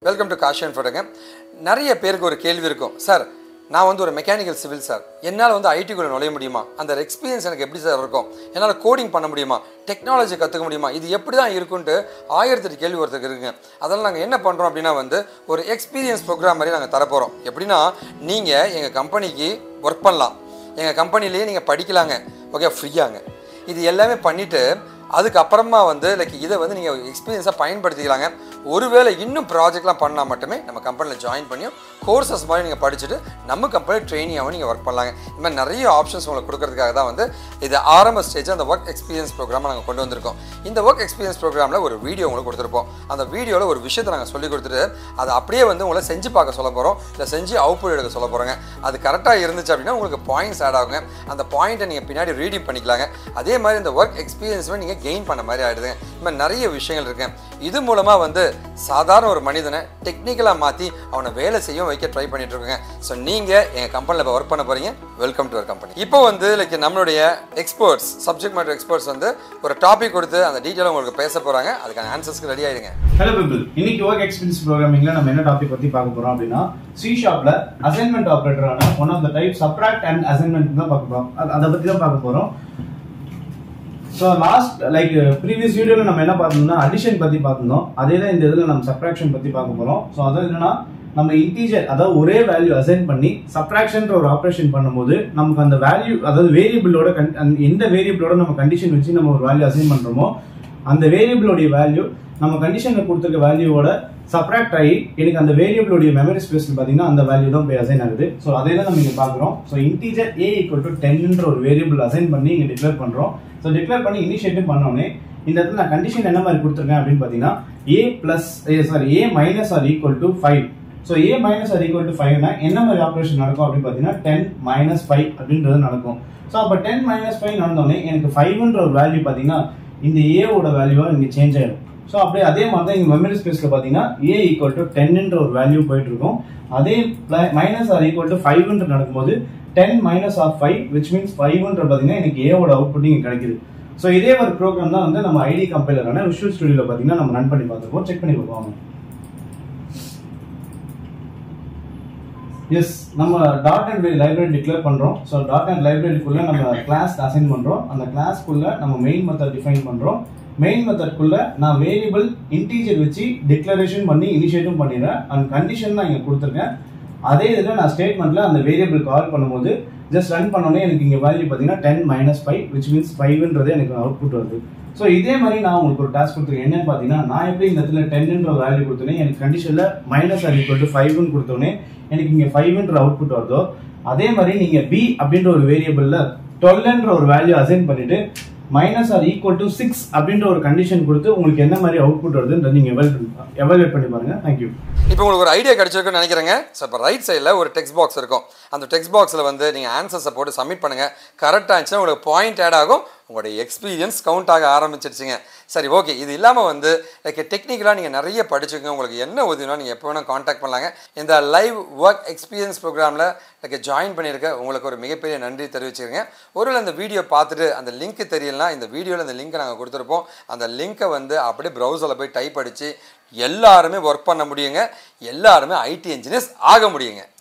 welcome to Gaussian ஃபோட்டோங்க நிறைய பேருக்கு ஒரு கேள்வி இருக்கும் சார் நான் வந்து ஒரு மெக்கானிக்கல் சிவில் சார் என்னால் வந்து ஐடிக்குள்ளே நுழைய முடியுமா அந்த எக்ஸ்பீரியன்ஸ் எனக்கு எப்படி சார் இருக்கும் என்னால் கோடிங் பண்ண முடியுமா டெக்னாலஜி கற்றுக்க முடியுமா இது எப்படி தான் இருக்குன்ட்டு ஆயிரத்தெட்டு கேள்வி ஒருத்தருக்கு இருக்குங்க அதெல்லாம் நாங்கள் என்ன பண்ணுறோம் அப்படின்னா வந்து ஒரு எக்ஸ்பீரியன்ஸ் ப்ரோக்ராம் மாதிரி நாங்கள் தரப்போகிறோம் எப்படின்னா நீங்கள் எங்கள் கம்பெனிக்கு ஒர்க் பண்ணலாம் எங்கள் கம்பெனிலேயே நீங்கள் படிக்கலாங்க ஓகே ஃப்ரீயாங்க இது எல்லாமே பண்ணிவிட்டு அதுக்கப்புறமா வந்து லைக் இதை வந்து நீங்கள் எக்ஸ்பீரியன்ஸாக பயன்படுத்திக்கலாங்க ஒருவேளை இன்னும் ப்ராஜெக்ட்லாம் பண்ணால் மட்டுமே நம்ம கம்பெனியில் ஜாயின் பண்ணியும் கோர்சஸ் மாதிரி நீங்கள் படிச்சுட்டு நம்ம கம்பெனி ட்ரெயினியாகவும் நீங்கள் ஒர்க் பண்ணலாங்க இந்த மாதிரி நிறைய ஆப்ஷன்ஸ் உங்களுக்கு கொடுக்கறதுக்காக தான் வந்து இது ஆரம்ப ஸ்டேஜ் அந்த ஒர்க் எக்ஸ்பீரியன்ஸ் ப்ரோக்ராமை நாங்கள் கொண்டு வந்திருக்கோம் இந்த ஒர்க் எக்ஸ்பீரியன்ஸ் ப்ரோக்ராமில் ஒரு வீடியோ உங்களுக்கு கொடுத்துருப்போம் அந்த வீடியோவில் ஒரு விஷயத்தை நாங்கள் சொல்லி கொடுத்துட்டு அதை அப்படியே வந்து உங்களை செஞ்சு பார்க்க சொல்ல போகிறோம் இல்லை செஞ்சு அவுட்புட் எடுக்க சொல்ல போகிறோங்க அது கரெக்டாக இருந்துச்சு அப்படின்னா உங்களுக்கு பாயிண்ட்ஸ் ஆட் ஆகுங்க அந்த பாயிண்ட்டை நீங்கள் பின்னாடி ரீடிங் பண்ணிக்கலாங்க அதே மாதிரி இந்த ஒர்க் எக்ஸ்பீரியன்ஸுமே நீங்கள் கெயின் பண்ண மாதிரி ஆகிடுதுங்க இந்த மாதிரி நிறைய விஷயங்கள் இருக்கு இது மூலமாக வந்து சாதாரண ஒரு மனிதனை டெக்னிக்கலாக மாற்றி அவனை வேலை செய்ய வைக்க ட்ரை பண்ணிட்டு இருக்கோங்க ஸோ நீங்கள் எங்கள் கம்பெனியில் இப்போ ஒர்க் பண்ண போகிறீங்க வெல்கம் டு அவர் கம்பெனி இப்போ வந்து லைக் நம்மளுடைய எக்ஸ்பர்ட்ஸ் சப்ஜெக்ட் மேட்டர் எக்ஸ்பர்ட்ஸ் வந்து ஒரு டாபிக் கொடுத்து அந்த டீட்டெயில் உங்களுக்கு பேச போகிறாங்க அதுக்கான ஆன்சர்ஸ்க்கு ரெடி ஆயிடுங்க ஹலோ பீப்பிள் இன்னைக்கு ஒர்க் எக்ஸ்பீரியன்ஸ் ப்ரோக்ராமிங்ல நம்ம என்ன டாபிக் பத்தி பார்க்க போறோம் அப்படின்னா சி ஷாப்ல அசைன்மெண்ட் ஆபரேட்டரான one of the type subtract and assignment தான் பார்க்க போறோம் அத- அதை பத்தி தான் பார்க்க போறோம் ஸோ லாஸ்ட் லைக் ப்ரீவியஸ் வீடியோல நம்ம என்ன பார்த்தோம்னா அடிஷன் பத்தி பார்த்திருந்தோம் அதே தான் இந்த இதுல நம்ம சப்ராக்ஷன் பத்தி பார்க்க போறோம் ஸோ அதாவது என்னன்னா நம்ம இன்டீஜர் அதாவது ஒரே வேல்யூ அசைன் பண்ணி சப்ராக்ஷன்ற ஒரு ஆப்ரேஷன் பண்ணும்போது நமக்கு அந்த வேல்யூ அதாவது வேரியபிளோட எந்த வேரியபிளோட நம்ம கண்டிஷன் வச்சு நம்ம ஒரு வேல்யூ அசைன் பண்றோமோ அந்த வேரியபிளோடைய வேல்யூ நம்ம கண்டிஷன்ல கொடுத்துருக்க வேல்யூவோட சப்ராக்ட் ஆகி எனக்கு அந்த வேரியபிளோடைய மெமரி ஸ்பேஸ்ல பாத்தீங்கன்னா அந்த வேல்யூ தான் போய் அசைன் ஆகுது ஸோ அதே தான் நம்ம இங்க பாக்குறோம் so integer A equal to டென்ன்ற ஒரு வேரியபிள் அசைன் பண்ணி இங்க டிக்ளேர் பண்றோம் ஸோ டிக்ளேர் பண்ணி இனிஷியேட்டிவ் பண்ணோடனே இந்த இடத்துல நான் கண்டிஷன் என்ன மாதிரி கொடுத்துருக்கேன் அப்படின்னு பாத்தீங்கன்னா A plus sorry A minus or equal to five so A minus or equal to ஃபைவ்னா என்ன மாதிரி ஆப்ரேஷன் நடக்கும் அப்படின்னு பார்த்தீங்கன்னா டென் மைனஸ் ஃபைவ் அப்படின்றது நடக்கும் ஸோ அப்போ டென் மைனஸ் ஃபைவ் நடந்தோடனே எனக்கு ஃபைவ்ன்ற ஒரு வேல்யூ பார்த்தீங்கன்னா இந்த ஏவோட வேல்யூவா இங்கே சேஞ்ச் ஆயிடும் ஸோ அப்படியே அதே மாதிரி தான் இங்கே மெமரி ஸ்பேஸில் பார்த்தீங்கன்னா ஏ ஈக்குவல் டு டென்ன்ற ஒரு வேல்யூ போயிட்டு இருக்கும் அதே மைனஸ் ஆர் ஈக்குவல் டு ஃபைவ்ன்ற நடக்கும்போது ten minus of five which means ஃபைவ்ன்ற பார்த்தீங்கன்னா எனக்கு ஏவோட அவுட்புட் இங்கே கிடைக்குது ஸோ இதே ஒரு ப்ரோக்ராம் தான் வந்து நம்ம ஐடி கம்பைலரான விஷுவல் ஸ்டுடியோவில் பார்த்தீங்கன்னா நம்ம ரன் பண்ணி பார்த்துருப்போம் செக் பண்ணி பார்ப்போம் எஸ் நம்ம டாட் அண்ட் லைப்ரரி டிக்ளேர் பண்றோம் ஸோ டாட் அண்ட் லைப்ரரிக்குள்ள நம்ம கிளாஸ் அசைன் பண்றோம் அந்த கிளாஸ்க்குள்ள நம்ம மெயின் மெத்தட் டிஃபைன் பண்றோம் மெயின் மெத்தட்குள்ள நான் வேரியபிள் இன்டீஜர் வச்சு டிக்ளரேஷன் பண்ணி இனிஷியேட்டும் பண்ணிடுறேன் அண்ட் கண்டிஷன் தான் இங்க கொடுத்துருக்கேன் அதே இதில் நான் ஸ்டேட்மெண்ட்ல அந்த வேரியபிள் கால் பண்ணும்போது ஜஸ்ட் ரன் பண்ணோடனே எனக்கு இங்க வேல்யூ பார்த்தீங்கன்னா ten minus five which means ஃபைவ்ன்றது எனக்கு அவுட்புட் வருது ஸோ இதே மாதிரி நான் உங்களுக்கு ஒரு டாஸ்க் கொடுத்துருக்கேன் என்னன்னு பார்த்தீங்கன்னா நான் எப்படி இந்த இடத்துல டென்ன்ற வேல்யூ கொடுத்தோன்னே எனக்கு கண்டிஷன்ல மைனஸ் ஆர் ஈக்குவல் டு ஃபைவ்னு கொடுத்தோன்னே எனக்கு இங்க ஃபைவ்ன்ற அவுட்புட் வருதோ அதே மாதிரி நீங்க பி அப்படின்ற ஒரு வேரியபிள்ல டுவெல்ன்ற ஒரு வேல்யூ அசைன் பண்ணிட்டு minus or equal to six அப்படின்ற ஒரு கண்டிஷன் கொடுத்து உங்களுக்கு என்ன மாதிரி அவுட்புட் வருதுன்ற நீங்க எவாலுவேட் பண்ணி பாருங்க தேங்க்யூ இப்போ உங்களுக்கு ஒரு ஐடியா கிடைச்சிருக்குன்னு நினைக்கிறேங்க ஸோ இப்போ ரைட் சைடில் ஒரு டெக்ஸ்ட் பாக்ஸ் இருக்கும் அந்த டெக்ஸ்ட் பாக்ஸில் வந்து நீங்கள் ஆன்சர்ஸை போட்டு சப்மிட் பண்ணுங்கள் கரெக்டாக இருந்துச்சுன்னா உங்களுக்கு பாயிண்ட் ஆட் ஆகும் உங்களுடைய எக்ஸ்பீரியன்ஸ் கவுண்ட் ஆக ஆரம்பிச்சிருச்சுங்க சரி ஓகே இது இல்லாமல் வந்து லைக் டெக்னிக்கலாக நீங்கள் நிறைய படிச்சுங்க உங்களுக்கு என்ன உதவினா நீங்கள் எப்போ வேணால் காண்டாக்ட் பண்ணலாங்க இந்த லைவ் ஒர்க் எக்ஸ்பீரியன்ஸ் ப்ரோக்ராமில் லைக் ஜாயின் பண்ணியிருக்க உங்களுக்கு ஒரு மிகப்பெரிய நன்றி தெரிவிச்சுருங்க ஒருவேளை இந்த வீடியோ பார்த்துட்டு அந்த லிங்க் தெரியலனா இந்த வீடியோவில் இந்த லிங்க்கை நாங்கள் கொடுத்துருப்போம் அந்த லிங்க்கை வந்து அப்படியே ப்ரௌசரில் போய் டைப் அடித்து எல்லாருமே ஒர்க் பண்ண முடியுங்க எல்லாருமே ஐடி இன்ஜினியர்ஸ் ஆக முடியுங்க